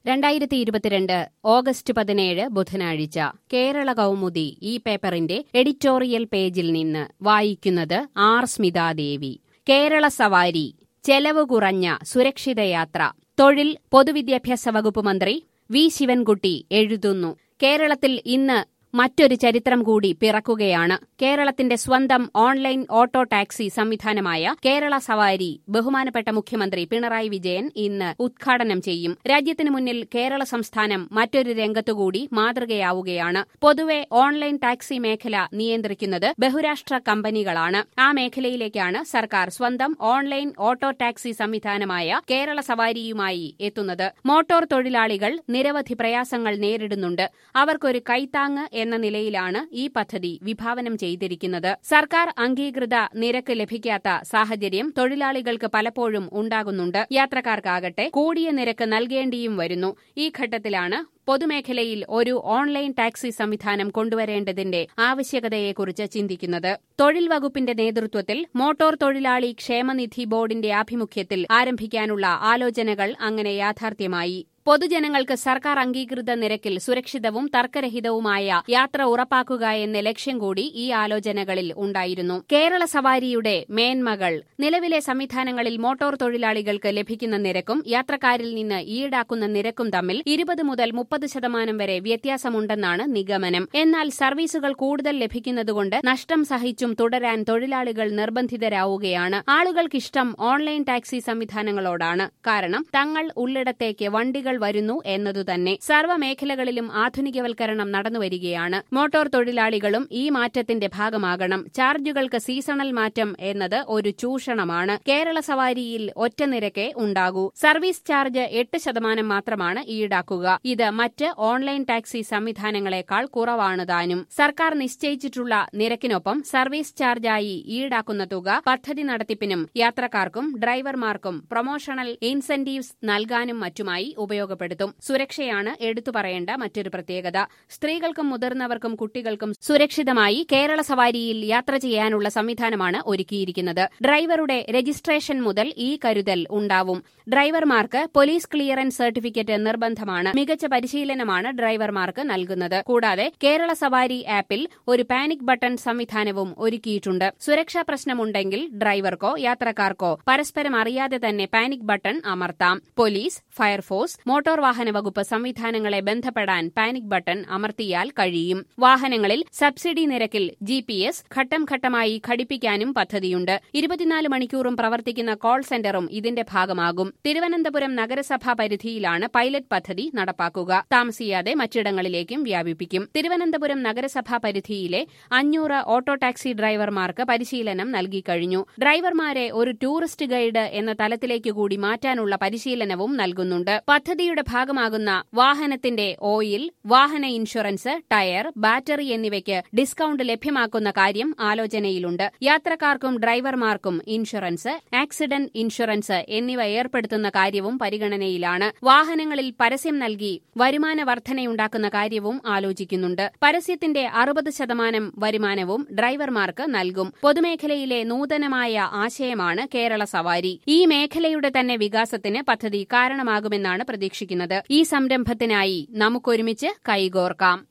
രണ്ടായിരത്തി ഇരുപത്തിരണ്ട് ഓഗസ്റ്റ് പതിനേഴ് ബുധനാഴ്ച കേരള കൗമുദി ഈ പേപ്പറിന്റെ എഡിറ്റോറിയൽ പേജിൽ നിന്ന് വായിക്കുന്നത് ആർ സ്മിതാദേവി കേരള സവാരി ചെലവ് കുറഞ്ഞ സുരക്ഷിത യാത്ര തൊഴിൽ പൊതുവിദ്യാഭ്യാസ വകുപ്പ് മന്ത്രി വി ശിവൻകുട്ടി എഴുതുന്നു കേരളത്തിൽ ഇന്ന് മറ്റൊരു ചരിത്രം കൂടി പിറക്കുകയാണ് കേരളത്തിന്റെ സ്വന്തം ഓൺലൈൻ ഓട്ടോ ടാക്സി സംവിധാനമായ കേരള സവാരി ബഹുമാനപ്പെട്ട മുഖ്യമന്ത്രി പിണറായി വിജയൻ ഇന്ന് ഉദ്ഘാടനം ചെയ്യും രാജ്യത്തിനു മുന്നിൽ കേരള സംസ്ഥാനം മറ്റൊരു രംഗത്തുകൂടി മാതൃകയാവുകയാണ് പൊതുവെ ഓൺലൈൻ ടാക്സി മേഖല നിയന്ത്രിക്കുന്നത് ബഹുരാഷ്ട്ര കമ്പനികളാണ് ആ മേഖലയിലേക്കാണ് സർക്കാർ സ്വന്തം ഓൺലൈൻ ഓട്ടോ ടാക്സി സംവിധാനമായ കേരള സവാരിയുമായി എത്തുന്നത് മോട്ടോർ തൊഴിലാളികൾ നിരവധി പ്രയാസങ്ങൾ നേരിടുന്നുണ്ട് അവർക്കൊരു കൈത്താങ്ങ് എന്ന നിലയിലാണ് ഈ പദ്ധതി വിഭാവനം ചെയ്തിരിക്കുന്നത് സർക്കാർ അംഗീകൃത നിരക്ക് ലഭിക്കാത്ത സാഹചര്യം തൊഴിലാളികൾക്ക് പലപ്പോഴും ഉണ്ടാകുന്നുണ്ട് യാത്രക്കാർക്കാകട്ടെ കൂടിയ നിരക്ക് നൽകേണ്ടിയും വരുന്നു ഈ ഘട്ടത്തിലാണ് പൊതുമേഖലയിൽ ഒരു ഓൺലൈൻ ടാക്സി സംവിധാനം കൊണ്ടുവരേണ്ടതിന്റെ ആവശ്യകതയെക്കുറിച്ച് ചിന്തിക്കുന്നത് തൊഴിൽ വകുപ്പിന്റെ നേതൃത്വത്തിൽ മോട്ടോർ തൊഴിലാളി ക്ഷേമനിധി ബോർഡിന്റെ ആഭിമുഖ്യത്തിൽ ആരംഭിക്കാനുള്ള ആലോചനകൾ അങ്ങനെ യാഥാർത്ഥ്യമായി പൊതുജനങ്ങൾക്ക് സർക്കാർ അംഗീകൃത നിരക്കിൽ സുരക്ഷിതവും തർക്കരഹിതവുമായ യാത്ര ഉറപ്പാക്കുക എന്ന ലക്ഷ്യം കൂടി ഈ ആലോചനകളിൽ ഉണ്ടായിരുന്നു കേരള സവാരിയുടെ മേന്മകൾ നിലവിലെ സംവിധാനങ്ങളിൽ മോട്ടോർ തൊഴിലാളികൾക്ക് ലഭിക്കുന്ന നിരക്കും യാത്രക്കാരിൽ നിന്ന് ഈടാക്കുന്ന നിരക്കും തമ്മിൽ ഇരുപത് മുതൽ മുപ്പത് ശതമാനം വരെ വ്യത്യാസമുണ്ടെന്നാണ് നിഗമനം എന്നാൽ സർവീസുകൾ കൂടുതൽ ലഭിക്കുന്നതുകൊണ്ട് നഷ്ടം സഹിച്ചും തുടരാൻ തൊഴിലാളികൾ നിർബന്ധിതരാവുകയാണ് ആളുകൾക്കിഷ്ടം ഓൺലൈൻ ടാക്സി സംവിധാനങ്ങളോടാണ് കാരണം തങ്ങൾ ഉള്ളിടത്തേക്ക് വണ്ടികൾ വരുന്നു എന്നതുതന്നെ സർവ്വമേഖലകളിലും ആധുനികവൽക്കരണം നടന്നുവരികയാണ് മോട്ടോർ തൊഴിലാളികളും ഈ മാറ്റത്തിന്റെ ഭാഗമാകണം ചാർജുകൾക്ക് സീസണൽ മാറ്റം എന്നത് ഒരു ചൂഷണമാണ് കേരള സവാരിയിൽ ഒറ്റ നിരക്കേ ഉണ്ടാകൂ സർവീസ് ചാർജ് എട്ട് ശതമാനം മാത്രമാണ് ഈടാക്കുക ഇത് മറ്റ് ഓൺലൈൻ ടാക്സി സംവിധാനങ്ങളെക്കാൾ കുറവാണ് താനും സർക്കാർ നിശ്ചയിച്ചിട്ടുള്ള നിരക്കിനൊപ്പം സർവീസ് ചാർജായി ഈടാക്കുന്ന തുക പദ്ധതി നടത്തിപ്പിനും യാത്രക്കാർക്കും ഡ്രൈവർമാർക്കും പ്രൊമോഷണൽ ഇൻസെന്റീവ്സ് നൽകാനും മറ്റുമായി ഉപയോഗപ്പെടുത്തും സുരക്ഷയാണ് എടുത്തു പറയേണ്ട മറ്റൊരു പ്രത്യേകത സ്ത്രീകൾക്കും മുതിർന്നവർക്കും കുട്ടികൾക്കും സുരക്ഷിതമായി കേരള സവാരിയിൽ യാത്ര ചെയ്യാനുള്ള സംവിധാനമാണ് ഒരുക്കിയിരിക്കുന്നത് ഡ്രൈവറുടെ രജിസ്ട്രേഷൻ മുതൽ ഈ കരുതൽ ഉണ്ടാവും ഡ്രൈവർമാർക്ക് പോലീസ് ക്ലിയറൻസ് സർട്ടിഫിക്കറ്റ് നിർബന്ധമാണ് മികച്ച പരിശീലനമാണ് ഡ്രൈവർമാർക്ക് നൽകുന്നത് കൂടാതെ കേരള സവാരി ആപ്പിൽ ഒരു പാനിക് ബട്ടൺ സംവിധാനവും ഒരുക്കിയിട്ടുണ്ട് സുരക്ഷാ പ്രശ്നമുണ്ടെങ്കിൽ ഡ്രൈവർക്കോ യാത്രക്കാർക്കോ പരസ്പരം അറിയാതെ തന്നെ പാനിക് ബട്ടൺ അമർത്താം പോലീസ് ഫയർഫോഴ്സ് മോട്ടോർ വാഹന വകുപ്പ് സംവിധാനങ്ങളെ ബന്ധപ്പെടാൻ പാനിക് ബട്ടൺ അമർത്തിയാൽ കഴിയും വാഹനങ്ങളിൽ സബ്സിഡി നിരക്കിൽ ജി പി എസ് ഘട്ടം ഘട്ടമായി ഘടിപ്പിക്കാനും പദ്ധതിയുണ്ട് ഇരുപത്തിനാല് മണിക്കൂറും പ്രവർത്തിക്കുന്ന കോൾ സെന്ററും ഇതിന്റെ ഭാഗമാകും തിരുവനന്തപുരം നഗരസഭാ പരിധിയിലാണ് പൈലറ്റ് പദ്ധതി നടപ്പാക്കുക താമസിയാതെ മറ്റിടങ്ങളിലേക്കും വ്യാപിപ്പിക്കും തിരുവനന്തപുരം നഗരസഭാ പരിധിയിലെ അഞ്ഞൂറ് ഓട്ടോ ടാക്സി ഡ്രൈവർമാർക്ക് പരിശീലനം നൽകിക്കഴിഞ്ഞു ഡ്രൈവർമാരെ ഒരു ടൂറിസ്റ്റ് ഗൈഡ് എന്ന തലത്തിലേക്ക് കൂടി മാറ്റാനുള്ള പരിശീലനവും നൽകുന്നുണ്ട് പദ്ധതിയുടെ ഭാഗമാകുന്ന വാഹനത്തിന്റെ ഓയിൽ വാഹന ഇൻഷുറൻസ് ടയർ ബാറ്ററി എന്നിവയ്ക്ക് ഡിസ്കൌണ്ട് ലഭ്യമാക്കുന്ന കാര്യം ആലോചനയിലുണ്ട് യാത്രക്കാർക്കും ഡ്രൈവർമാർക്കും ഇൻഷുറൻസ് ആക്സിഡന്റ് ഇൻഷുറൻസ് എന്നിവ ഏർപ്പെടുത്തുന്ന കാര്യവും പരിഗണനയിലാണ് വാഹനങ്ങളിൽ പരസ്യം നൽകി വരുമാന വർധനയുണ്ടാക്കുന്ന കാര്യവും ആലോചിക്കുന്നുണ്ട് പരസ്യത്തിന്റെ അറുപത് ശതമാനം വരുമാനവും ഡ്രൈവർമാർക്ക് നൽകും പൊതുമേഖലയിലെ നൂതനമായ ആശയമാണ് കേരള സവാരി ഈ മേഖലയുടെ തന്നെ വികാസത്തിന് പദ്ധതി കാരണമാകുമെന്നാണ് പ്രതീക്ഷിക്കുന്നത് ഈ സംരംഭത്തിനായി നമുക്കൊരുമിച്ച് കൈകോർക്കാം